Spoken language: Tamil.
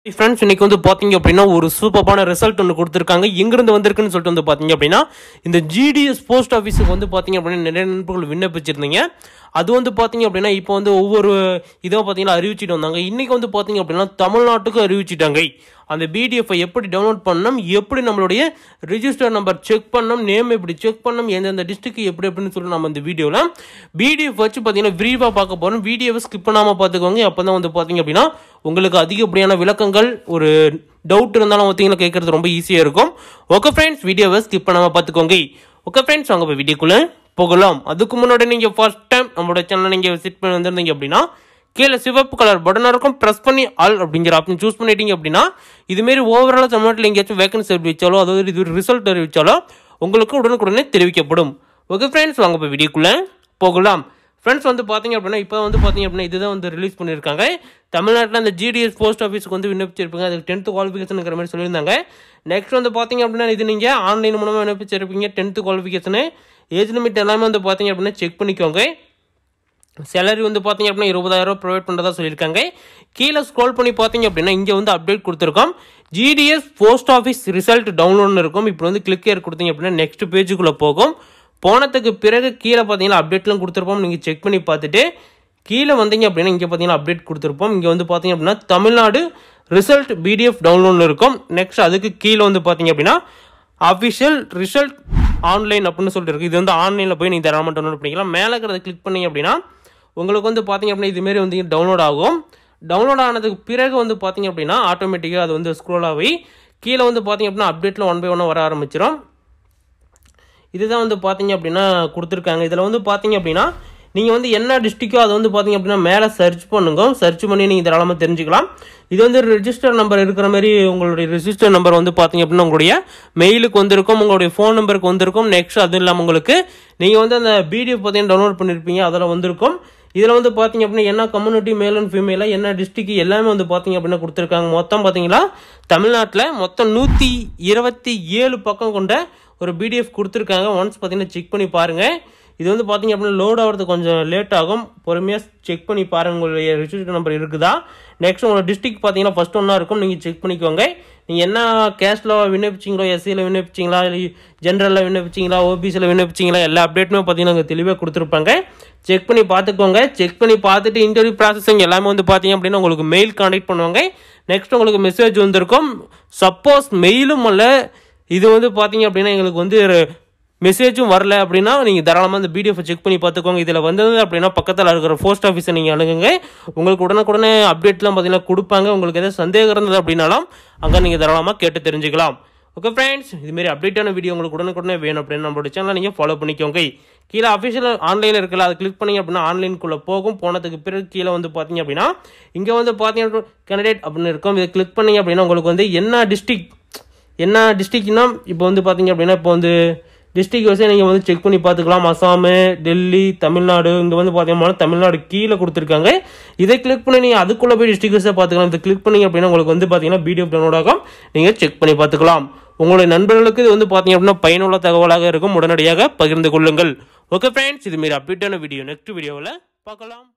ஃப்ரெண்ட்ஸ் இன்னைக்கு வந்து பார்த்தீங்க அப்படின்னா ஒரு சூப்பரான ரிசல்ட் ஒன்று கொடுத்துருக்காங்க எங்கிருந்து வந்திருக்குன்னு சொல்லிட்டு வந்து பார்த்தீங்க அப்படின்னா இந்த ஜிடிஎஸ் போஸ்ட் ஆஃபீஸுக்கு வந்து பார்த்தீங்க அப்படின்னா நிறைய நண்பர்கள் விண்ணப்பிச்சிருந்தீங்க அது வந்து பார்த்தீங்க அப்படின்னா இப்போ வந்து ஒவ்வொரு இதாக பார்த்தீங்கன்னா அறிவிச்சிட்டு வந்தாங்க இன்னைக்கு வந்து பார்த்தீங்க அப்படின்னா தமிழ்நாட்டுக்கு அறிவிச்சிட்டாங்க அந்த பிடிஎஃப் எப்படி டவுன்லோட் பண்ணணும் எப்படி நம்மளுடைய ரிஜிஸ்டர் நம்பர் செக் பண்ணணும் நேம் எப்படி செக் பண்ணணும் எந்தெந்த டிஸ்ட்ரிக்ட் எப்படி எப்படின்னு சொல்லி நம்ம இந்த வீடியோவில் பிடிஎஃப் வச்சு பார்த்தீங்கன்னா விரிவாக பார்க்க போகிறோம் வீடியோவை ஸ்கிப் பண்ணாமல் பார்த்துக்கோங்க அப்போ தான் வந்து பார்த்தீங்க அப்படின்னா உங்களுக்கு அதிகப்படியான விளக்கங்கள் ஒரு டவுட் இருந்தாலும் பார்த்தீங்கன்னா கேட்குறது ரொம்ப ஈஸியாக இருக்கும் ஓகே ஃப்ரெண்ட்ஸ் வீடியோவை ஸ்கிப் பண்ணாமல் பார்த்துக்கோங்க ஓகே ஃப்ரெண்ட்ஸ் வாங்க இப்போ வீடியோக்குள்ளே போகலாம் அதுக்கு முன்னாடி நீங்கள் ஃபர்ஸ்ட் டைம் நம்மளோட சேனலை நீங்கள் விசிட் பண்ணி வந்திருந்தீங்க அப்படின்னா கீழே சிவப்பு கலர் பட்டன் இருக்கும் ப்ரெஸ் பண்ணி ஆல் அப்படிங்கிற ஆப்ஷன் சூஸ் பண்ணிட்டீங்க அப்படின்னா இதுமாரி ஓவராலாக தமிழ்நாட்டில் எங்கேயாச்சும் வேகன்சி அறிவிச்சாலோ அதாவது இது ரிசல்ட் அறிவிச்சாலோ உங்களுக்கு உடனுக்குடனே தெரிவிக்கப்படும் ஓகே ஃப்ரெண்ட்ஸ் வாங்க இப்போ வீடியோக்குள்ளே போகலாம் ஃப்ரெண்ட்ஸ் வந்து பார்த்தீங்க அப்படின்னா இப்போ வந்து பார்த்தீங்க அப்படின்னா இதுதான் வந்து ரிலீஸ் பண்ணியிருக்காங்க தமிழ்நாட்டில் அந்த ஜிடிஎஸ் போஸ்ட் ஆஃபீஸுக்கு வந்து விண்ணப்பிச்சிருப்பீங்க அதுக்கு டென்த்து குவாலிஃபிகேஷனுங்கிற மாதிரி சொல்லியிருந்தாங்க நெக்ஸ்ட் வந்து பார்த்தீங்க அப்படின்னா இது நீங்கள் ஆன்லைன் மூலமாக விண்ணப்பிச்சிருப்பீங்க டென்த்து குவாலிஃபிகேஷனு ஏஜ் லிமிட் எல்லாமே வந்து பார்த்தீங்க அப்படின்னா செக் பண்ணிக்கோங்க சேலரி வந்து பார்த்தீங்க அப்படின்னா இருபதாயிரம் ப்ரொவைட் பண்ணுறதா சொல்லியிருக்காங்க கீழே ஸ்க்ரோல் பண்ணி பார்த்தீங்க அப்படின்னா இங்கே வந்து அப்டேட் கொடுத்துருக்கோம் ஜிடிஎஸ் போஸ்ட் ஆஃபீஸ் ரிசல்ட் டவுன்லோட்னு இருக்கும் இப்போ வந்து கிளிக் ஏர் கொடுத்தீங்க அப்படின்னா நெக்ஸ்ட் பேஜுக்குள்ளே போகும் போனதுக்கு பிறகு கீழே பார்த்தீங்கன்னா அப்டேட்லாம் கொடுத்துருப்போம் நீங்கள் செக் பண்ணி பார்த்துட்டு கீழே வந்தீங்க அப்படின்னா இங்கே பார்த்தீங்கன்னா அப்டேட் கொடுத்துருப்போம் இங்கே வந்து பார்த்தீங்க அப்படின்னா தமிழ்நாடு ரிசல்ட் பிடிஎஃப் டவுன்லோட்னு இருக்கும் நெக்ஸ்ட் அதுக்கு கீழே வந்து பார்த்தீங்க அப்படின்னா அஃபிஷியல் ரிசல்ட் ஆன்லைன் அப்படின்னு சொல்லிட்டு இருக்குது இது வந்து ஆன்லைனில் போய் நீங்கள் தாராளமாக டவுன்லோட் பண்ணிக்கலாம் மேலே இருக்கிறத கிளிக் பண்ணீங்க அப்படின்னா உங்களுக்கு வந்து பார்த்தீங்க அப்படின்னா இதுமாரி வந்து டவுன்லோட் ஆகும் டவுன்லோட் ஆனதுக்கு பிறகு வந்து பார்த்தீங்க அப்படின்னா ஆட்டோமேட்டிக்காக அது வந்து ஸ்க்ரோல் ஆகி கீழே வந்து பார்த்தீங்க அப்படின்னா அப்டேட்டில் ஒன் பை ஒன்னாக வர ஆரம்பிச்சிடும் இதுதான் வந்து பார்த்தீங்க அப்படின்னா கொடுத்துருக்காங்க இதில் வந்து பார்த்தீங்க அப்படின்னா நீங்கள் வந்து என்ன டிஸ்ட்ரிக்கோ அதை வந்து பார்த்தீங்க அப்படின்னா மேலே சர்ச் பண்ணுங்க சர்ச் பண்ணி நீங்கள் தாராளமாக தெரிஞ்சுக்கலாம் இது வந்து ரெஜிஸ்டர் நம்பர் இருக்கிற மாதிரி உங்களுடைய ரெஜிஸ்டர் நம்பர் வந்து பார்த்தீங்க அப்படின்னா உங்களுடைய மெயிலுக்கு வந்திருக்கும் உங்களுடைய ஃபோன் நம்பருக்கு வந்திருக்கும் நெக்ஸ்ட் அதுவும் இல்லாமல் உங்களுக்கு நீங்கள் வந்து அந்த பிடிஎஃப் பார்த்தீங்கன்னா டவுன்லோட் பண்ணியிருப்பீங்க அதில் வந்திருக்கும் இதில் வந்து பார்த்தீங்க அப்படின்னா என்ன கம்யூனிட்டி மேல் அண்ட் ஃபீமேலாக என்ன டிஸ்ட்ரிக் எல்லாமே வந்து பார்த்தீங்க அப்படின்னா கொடுத்துருக்காங்க மொத்தம் பார்த்தீங்களா தமிழ்நாட்டில் மொத்தம் நூற்றி இருபத்தி ஏழு பக்கம் கொண்ட ஒரு பிடிஎஃப் கொடுத்துருக்காங்க ஒன்ஸ் பார்த்தீங்கன்னா செக் பண்ணி பாருங்கள் இது வந்து பார்த்தீங்க அப்படின்னா லோட் ஆகிறதுக்கு கொஞ்சம் லேட் ஆகும் பொறுமையாக செக் பண்ணி பாருங்கள் உங்களுடைய ரிஜிஸ்டர் நம்பர் இருக்குதா நெக்ஸ்ட் உங்களோட டிஸ்ட்ரிக் பார்த்தீங்கன்னா ஃபஸ்ட் ஒன்றா இருக்கும் நீங்கள் செக் பண்ணிக்கோங்க நீங்கள் என்ன கேஸ்டில் விண்ணப்பிச்சிங்களோ எஸ்சியில் விண்ணப்பிச்சிங்களா இல்லை ஜென்ரலில் விண்ணப்பிச்சிங்களா ஓபிசியில் விண்ணப்பிச்சிங்களா எல்லா அப்டேட்டுமே பார்த்தீங்கன்னா அங்கே தெளிவாக கொடுத்துருப்பாங்க செக் பண்ணி பார்த்துக்கோங்க செக் பண்ணி பார்த்துட்டு இன்டர்வியூ ப்ராசஸிங் எல்லாமே வந்து பார்த்தீங்க அப்படின்னா உங்களுக்கு மெயில் கான்டாக்ட் பண்ணுவாங்க நெக்ஸ்ட் உங்களுக்கு மெசேஜ் வந்திருக்கும் சப்போஸ் மெயிலும் அல்ல இது வந்து பார்த்தீங்க அப்படின்னா எங்களுக்கு வந்து மெசேஜும் வரல அப்படின்னா நீங்கள் தாராளமாக இந்த பிடிஎஃப் செக் பண்ணி பார்த்துக்கோங்க இதில் வந்தது அப்படின்னா பக்கத்தில் இருக்கிற போஸ்ட் ஆஃபீஸை நீங்கள் அணுகுங்க உங்களுக்கு உடனுக்குடனே அப்டேட்லாம் பார்த்தீங்கன்னா கொடுப்பாங்க உங்களுக்கு எதாவது சந்தேகம் இருந்தது அப்படின்னாலும் அங்கே நீங்கள் தாராளமாக கேட்டு தெரிஞ்சுக்கலாம் ஓகே ஃப்ரெண்ட்ஸ் இதுமாரி அப்டேட்டான வீடியோ உங்களுக்கு உடனுக்குடனே வேணும் அப்படின்னு நம்மளோட சேனலை நீங்கள் ஃபாலோ பண்ணிக்கோங்க கீழே அஃபிஷியல் ஆன்லைனில் இருக்கல அதை கிளிக் பண்ணி அப்படின்னா ஆன்லைனுக்குள்ளே போகும் போனதுக்கு பிறகு கீழே வந்து பார்த்தீங்க அப்படின்னா இங்கே வந்து பார்த்தீங்கன்னா கேண்டிடேட் அப்படின்னு இருக்கும் இதை கிளிக் பண்ணீங்க அப்படின்னா உங்களுக்கு வந்து என்ன டிஸ்ட்ரிக் என்ன டிஸ்ட்ரிக்ட்னா இப்போ வந்து பார்த்தீங்க அப்படின்னா இப்போ வந்து டிஸ்ட்ரிக் வச்சு நீங்கள் வந்து செக் பண்ணி பார்த்துக்கலாம் அசாமு டெல்லி தமிழ்நாடு இங்கே வந்து பார்த்தீங்கன்னா தமிழ்நாடு கீழே கொடுத்துருக்காங்க இதை கிளிக் பண்ணி நீங்கள் அதுக்குள்ளே போய் டிஸ்ட்ரிக் வச்சு பார்த்துக்கலாம் இதை கிளிக் பண்ணீங்க அப்படின்னா உங்களுக்கு வந்து பார்த்தீங்கன்னா பிடிஎஃப் டவுன்லோட் ஆகும் நீங்கள் செக் பண்ணி பார்த்துக்கலாம் உங்களுடைய நண்பர்களுக்கு இது வந்து பார்த்தீங்க அப்படின்னா பயனுள்ள தகவலாக இருக்கும் உடனடியாக பகிர்ந்து கொள்ளுங்கள் ஓகே ஃப்ரெண்ட்ஸ் இதுமாரி அப்டேட்டான வீடியோ நெக்ஸ்ட் வீடியோவில் பார்க்கலாம்